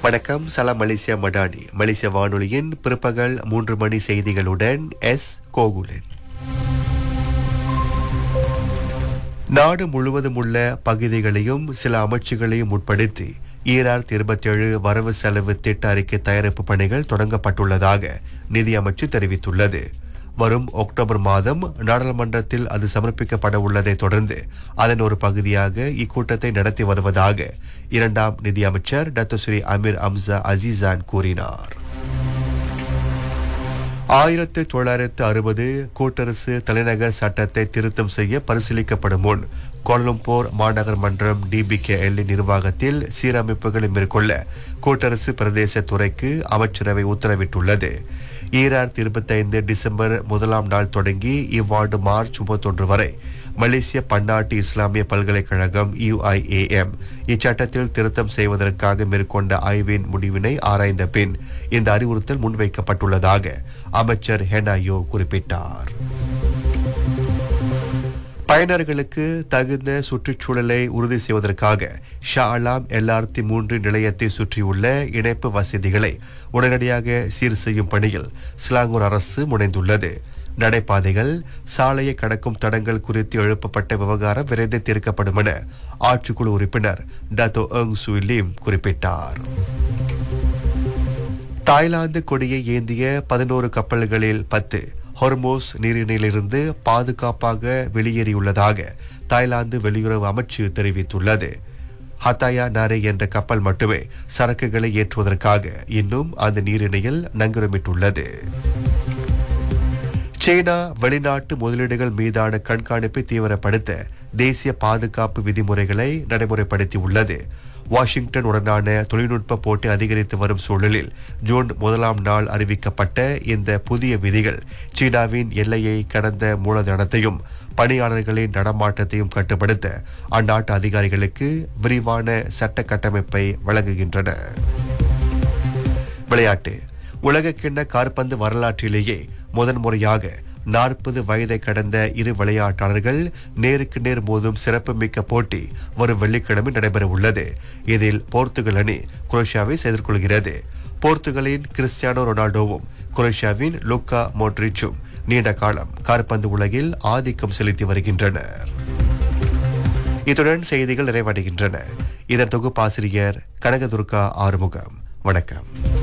வணக்கம் சலாம் மலேசியா மடானி மலேசிய வானொலியின் பிற்பகல் மூன்று மணி செய்திகளுடன் எஸ் கோகுலன் நாடு முழுவதும் உள்ள பகுதிகளையும் சில அமைச்சுகளையும் உட்படுத்தி ஈராயிரத்தி இருபத்தி ஏழு வரவு செலவு திட்ட அறிக்கை தயாரிப்பு பணிகள் தொடங்கப்பட்டுள்ளதாக நிதி அமைச்சு தெரிவித்துள்ளது வரும் அக்டோபர் மாதம் நாடாளுமன்றத்தில் அது சமர்ப்பிக்கப்பட உள்ளதை தொடர்ந்து அதன் ஒரு பகுதியாக இக்கூட்டத்தை நடத்தி வருவதாக இரண்டாம் நிதி அமைச்சர் டத்துஸ்ரீ அமீர் அம்சா அசீசான் கூறினார் ஆயிரத்து தொள்ளாயிரத்து அறுபது கூட்டரசு தலைநகர் சட்டத்தை திருத்தம் செய்ய பரிசீலிக்கப்படும் முன் கோலம்பூர் மாநகர் மன்றம் டிபிகேஎல் நிர்வாகத்தில் சீரமைப்புகளை மேற்கொள்ள கூட்டரசு பிரதேச துறைக்கு அமைச்சரவை உத்தரவிட்டுள்ளது ஈராயிரத்தி இருபத்தைந்து டிசம்பர் முதலாம் நாள் தொடங்கி இவ்வாண்டு மார்ச் முப்பத்தொன்று வரை மலேசிய பன்னாட்டு இஸ்லாமிய பல்கலைக்கழகம் யுஐஏஎம் இச்சட்டத்தில் திருத்தம் செய்வதற்காக மேற்கொண்ட ஆய்வின் முடிவினை ஆராய்ந்த பின் இந்த அறிவுறுத்தல் முன்வைக்கப்பட்டுள்ளதாக அமைச்சர் ஹெனாயோ குறிப்பிட்டார் பயனர்களுக்கு தகுந்த சுற்றுச்சூழலை உறுதி செய்வதற்காக ஷா அலாம் எல்ஆர்டி மூன்று நிலையத்தை சுற்றியுள்ள இணைப்பு வசதிகளை உடனடியாக சீர் செய்யும் பணியில் சிலாங்கூர் அரசு முனைந்துள்ளது நடைபாதைகள் சாலையை கடக்கும் தடங்கள் குறித்து எழுப்பப்பட்ட விவகாரம் விரைந்து தீர்க்கப்படும் என ஆட்சிக்குழு உறுப்பினர் டத்தோ எங் சுயிலீம் குறிப்பிட்டார் தாய்லாந்து கொடியை ஏந்திய பதினோரு கப்பல்களில் பத்து ஹொர்மோஸ் நீரிணையிலிருந்து பாதுகாப்பாக வெளியேறியுள்ளதாக தாய்லாந்து வெளியுறவு அமைச்சு தெரிவித்துள்ளது ஹத்தாயா நாரே என்ற கப்பல் மட்டுமே சரக்குகளை ஏற்றுவதற்காக இன்னும் அந்த நீரிணையில் நங்கரமிட்டுள்ளது சீனா வெளிநாட்டு முதலீடுகள் மீதான கண்காணிப்பை தீவிரப்படுத்த தேசிய பாதுகாப்பு விதிமுறைகளை நடைமுறைப்படுத்தி உள்ளது வாஷிங்டன் உடனான தொழில்நுட்ப போட்டி அதிகரித்து வரும் சூழலில் ஜூன் முதலாம் நாள் அறிவிக்கப்பட்ட இந்த புதிய விதிகள் சீனாவின் எல்லையை கடந்த மூலதனத்தையும் பணியாளர்களின் நடமாட்டத்தையும் கட்டுப்படுத்த அந்நாட்டு அதிகாரிகளுக்கு விரிவான சட்ட கட்டமைப்பை வழங்குகின்றன விளையாட்டு உலகக்கிண்ண காற்பந்து வரலாற்றிலேயே முதன்முறையாக நாற்பது வயதை கடந்த இரு விளையாட்டாளர்கள் நேருக்கு நேர் மோதும் சிறப்புமிக்க போட்டி வரும் வெள்ளிக்கிழமை நடைபெற உள்ளது இதில் போர்த்துகல் அணி குரோஷியாவை எதிர்கொள்கிறது போர்த்துகலின் கிறிஸ்டியானோ ரொனால்டோவும் குரோஷியாவின் லுக்கா மோட்ரிச்சும் நீண்ட காலம் காற்பந்து உலகில் ஆதிக்கம் செலுத்தி வருகின்றனர் இத்துடன் செய்திகள் நிறைவடைகின்றன இதன் தொகுப்பாசிரியர் கனகதுர்கா ஆறுமுகம் வணக்கம்